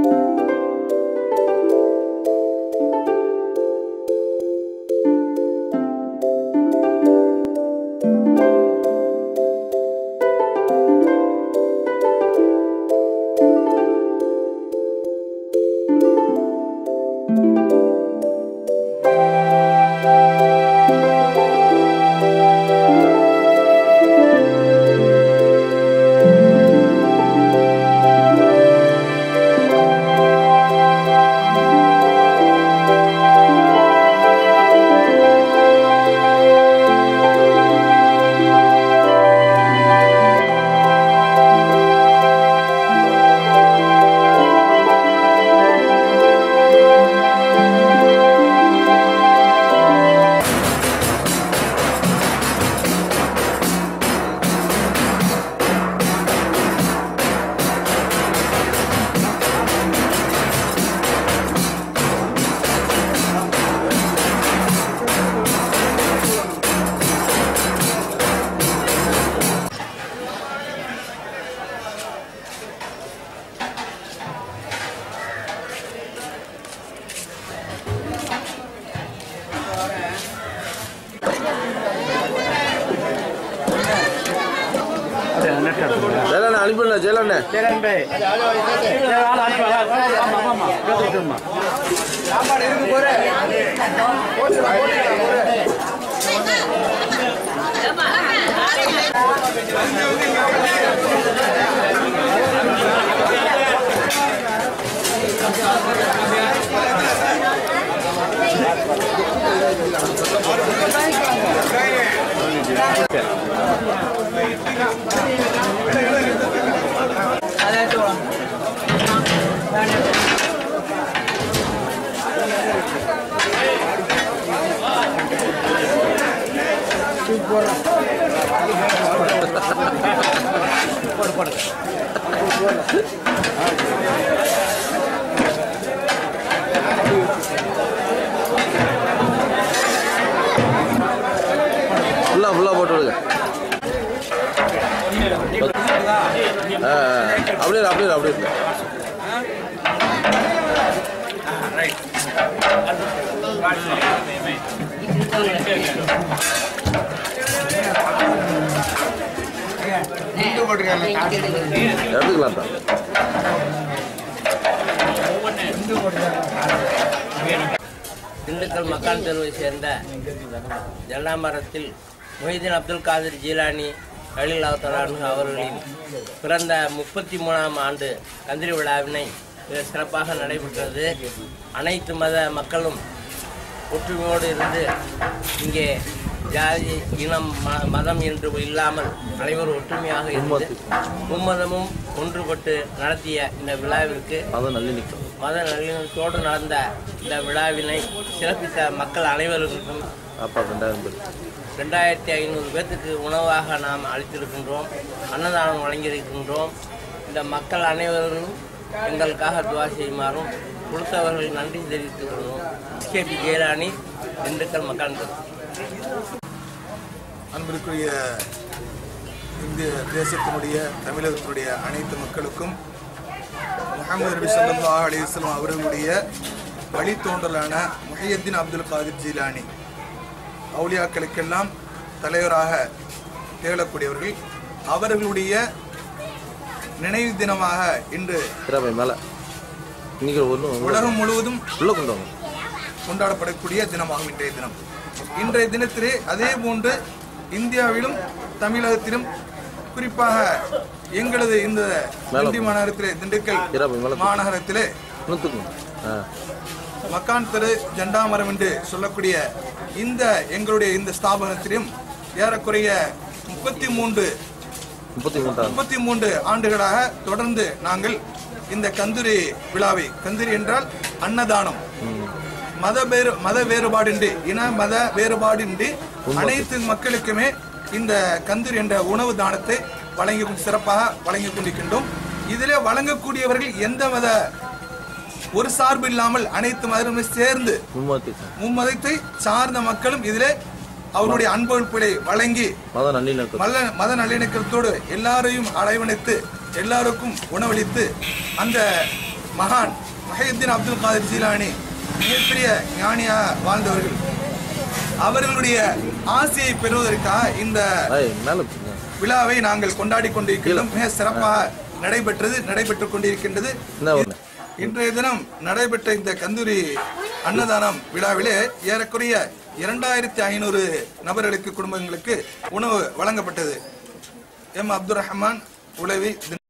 ஜெயலண்ணா அனுப்பிடல ஜெயலண்ணே ஃபுல்லா ஃபுல்லா போட்டு விடுங்க ஆ, ஆ, அப்படியே இரு, அப்படியே இரு, அப்படியே இரு. எடுத்துக்கலாம் தான் திண்டுக்கல் மக்கான் தெருவை சேர்ந்த ஜல்லாமரத்தில் மொஹிதீன் அப்துல் காதிர் ஜீலானி கலில் அவத்தலானு அவர்களின் பிறந்த முப்பத்தி மூணாம் ஆண்டு கந்திரி விழாவினை மிக சிறப்பாக நடைபெற்றது அனைத்து மத மக்களும் ஒற்றுமையோடு இருந்து இங்கே ஜாதி இனம் ம- மதம் என்று இல்லாமல் அனைவரும் ஒற்றுமையாக இருந்து மும்மதமும் ஒன்றுபட்டு நடத்திய இந்த விழாவிற்கு அதான் நல்லிணிக்கம் மத நல்லிணக்கத்தோடு நடந்த இந்த விழாவினை சிறப்பித்த மக்கள் அனைவருக்கும் அப்பா ரெண்டாயிரம் பேர் ரெண்டாயிரத்தி ஐநூறு பேர்த்துக்கு உணவாக நாம் அளித்திருக்கின்றோம் அன்னதானம் வழங்கியிருக்கின்றோம் இந்த மக்கள் அனைவரும் எங்களுக்காக துவா செய்யுமாறும் கொடுத்தவர்கள் நன்றி தெரிவித்துக் கொள்வோம் கேபி ஜெயராணி திண்டுக்கல் மக்கள் அன்பிற்குரிய இந்திய தேசத்தினுடைய தமிழகத்தினுடைய அனைத்து மக்களுக்கும் முகமது நபி ஸல்லல்லாஹு அலைஹி வஸல்லம் அவர்களுடைய வழித்தோன்றலான முஹியத்தீன் அப்துல் காதிர் ஜீலானி அவுலியாக்களுக்கெல்லாம் தலைவராக திகழக்கூடியவர்கள் அவர்களுடைய நினைவு தினமாக இன்று திறமை மேலே இன்னைக்கு ஒன்றும் உலகம் முழுவதும் உள்ள கொண்டு வாங்க கொண்டாடப்படக்கூடிய தினமாகும் இன்றைய தினம் இன்றைய தினத்திலே அதே போன்று இந்தியாவிலும் தமிழகத்திலும் குறிப்பாக எங்களது இந்த திண்டி மாநகரத்திலே திண்டுக்கல் திறமை மேலே மாநகரத்திலே நூற்றுக்கு ஆ மக்கான் தெரு ஜெண்டாமரம் என்று சொல்லக்கூடிய இந்த எங்களுடைய இந்த ஸ்தாபனத்திலும் ஏறக்குறைய முப்பத்தி மூன்று முப்பத்தி மூன்றாம் முப்பத்தி மூன்று ஆண்டுகளாக தொடர்ந்து நாங்கள் இந்த கந்துரி விழாவை கந்துரி என்றால் அன்னதானம் மத வேறு மத வேறுபாடின்றி இன மத வேறுபாடின்றி அனைத்து மக்களுக்குமே இந்த கந்தூர் என்ற உணவு தானத்தை வழங்கி சிறப்பாக வழங்கி கொண்டிருக்கின்றோம் இதிலே வழங்கக்கூடியவர்கள் எந்த மத ஒரு சார்பு இல்லாமல் அனைத்து மதமே சேர்ந்து மும்மூர்த்தி மும்மதத்தை சார்ந்த மக்களும் இதிலே அவருடைய அன்பளிப்புகளை வழங்கி மத நல்லிணக்கம் மத மத நல்லிணக்கத்தோடு எல்லாரையும் அரவணைத்து எல்லாருக்கும் உணவளித்து அந்த மகான் மஹியுத்தீன் அப்துல் காதிர் ஜீலானி மிகப்பெரிய ஞானியாக வாழ்ந்தவர்கள் அவர்களுடைய ஆசையை பெறுவதற்காக இந்த ஏய், மேல போங்க. விழாவை நாங்கள் கொண்டாடி கொண்டிருக்கிறோம் மிக சிறப்பாக நடைபெற்றது நடைபெற்றுக் கொண்டிருக்கின்றது என்ன ஒண்ணு இன்றைய தினம் நடைபெற்ற இந்த கந்தூரி அன்னதானம் விழாவிலே ஏறக்குறைய இரண்டாயிரத்தி ஐநூறு நபர்களுக்கு குடும்பங்களுக்கு உணவு வழங்கப்பட்டது எம் அப்துல் ரஹ்மான் உளவி